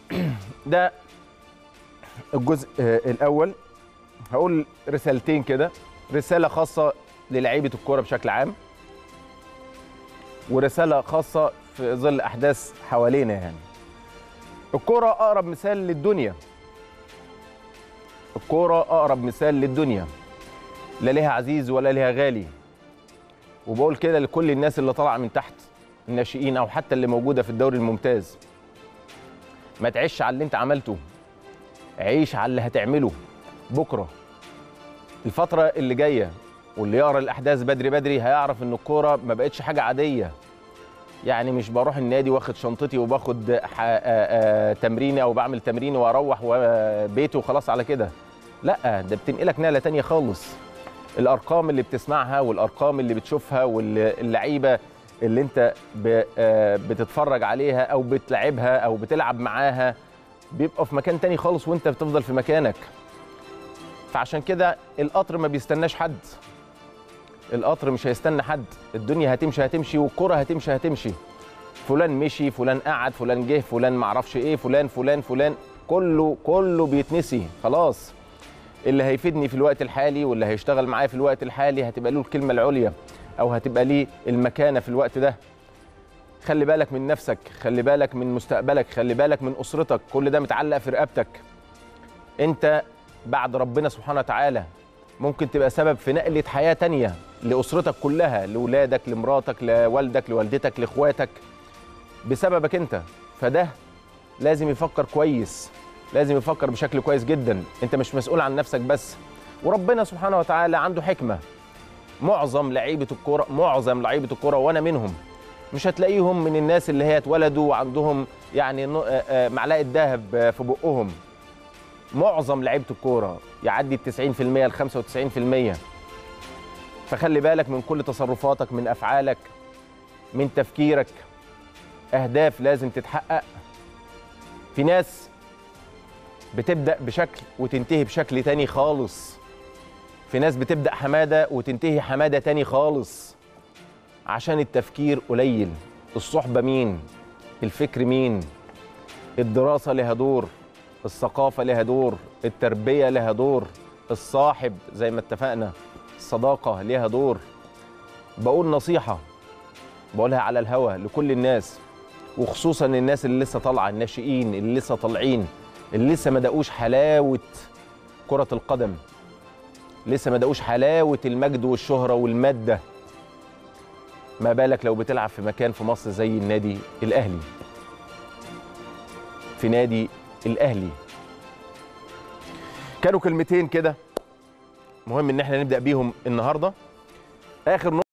ده الجزء آه، الاول هقول رسالتين كده رساله خاصه للاعيبه الكوره بشكل عام ورساله خاصه في ظل احداث حوالينا يعني الكوره اقرب مثال للدنيا الكوره اقرب مثال للدنيا لا ليها عزيز ولا ليها غالي وبقول كده لكل الناس اللي طالعه من تحت الناشئين او حتى اللي موجوده في الدوري الممتاز ما تعيش على اللي انت عملته عيش على اللي هتعمله بكره الفتره اللي جايه واللي يقرا الاحداث بدري بدري هيعرف ان الكوره ما بقتش حاجه عاديه يعني مش بروح النادي واخد شنطتي وباخد ح- آه، آه، تمريني او بعمل تمريني واروح بيتي وخلاص على كده لا ده بتنقلك نقله تانية خالص الارقام اللي بتسمعها والارقام اللي بتشوفها واللعيبه اللي انت ب- آه، بتتفرج عليها او بتلعبها او بتلعب معاها بيبقوا في مكان تاني خالص وانت بتفضل في مكانك فعشان كده القطر ما بيستناش حد القطر مش هيستنى حد الدنيا هتمشي هتمشي والكرة هتمشي هتمشي فلان مشي فلان قعد فلان جه فلان معرفش ايه فلان فلان فلان كله كله بيتنسي خلاص اللي هيفيدني في الوقت الحالي واللي هيشتغل معايا في الوقت الحالي هتبقى له الكلمة العليا أو هتبقى ليه المكانة في الوقت ده خلي بالك من نفسك خلي بالك من مستقبلك خلي بالك من أسرتك كل ده متعلق في رقبتك أنت بعد ربنا سبحانه وتعالى ممكن تبقى سبب في نقلة حياة تانية لأسرتك كلها لولادك لمراتك لوالدك لوالدتك لإخواتك بسببك أنت فده لازم يفكر كويس لازم يفكر بشكل كويس جدا انت مش مسؤول عن نفسك بس وربنا سبحانه وتعالى عنده حكمه معظم لعيبه الكوره معظم لعيبه الكوره وانا منهم مش هتلاقيهم من الناس اللي هي اتولدوا وعندهم يعني نو- آه، آه، معلقه ذهب آه، في بقهم معظم لعيبه الكوره يعدي ال 90% ل 95% فخلي بالك من كل تصرفاتك من افعالك من تفكيرك اهداف لازم تتحقق في ناس بتبدا بشكل وتنتهي بشكل تاني خالص في ناس بتبدا حماده وتنتهي حماده تاني خالص عشان التفكير قليل الصحبه مين الفكر مين الدراسه لها دور الثقافه لها دور التربيه لها دور الصاحب زي ما اتفقنا الصداقه لها دور بقول نصيحه بقولها على الهوا لكل الناس وخصوصا الناس اللي لسه طالعه الناشئين اللي لسه طالعين اللي لسه ما دقوش حلاوه كره القدم لسه ما دقوش حلاوه المجد والشهره والماده ما بالك لو بتلعب في مكان في مصر زي النادي الاهلي في نادي الاهلي كانوا كلمتين كده مهم ان احنا نبدا بيهم النهارده اخر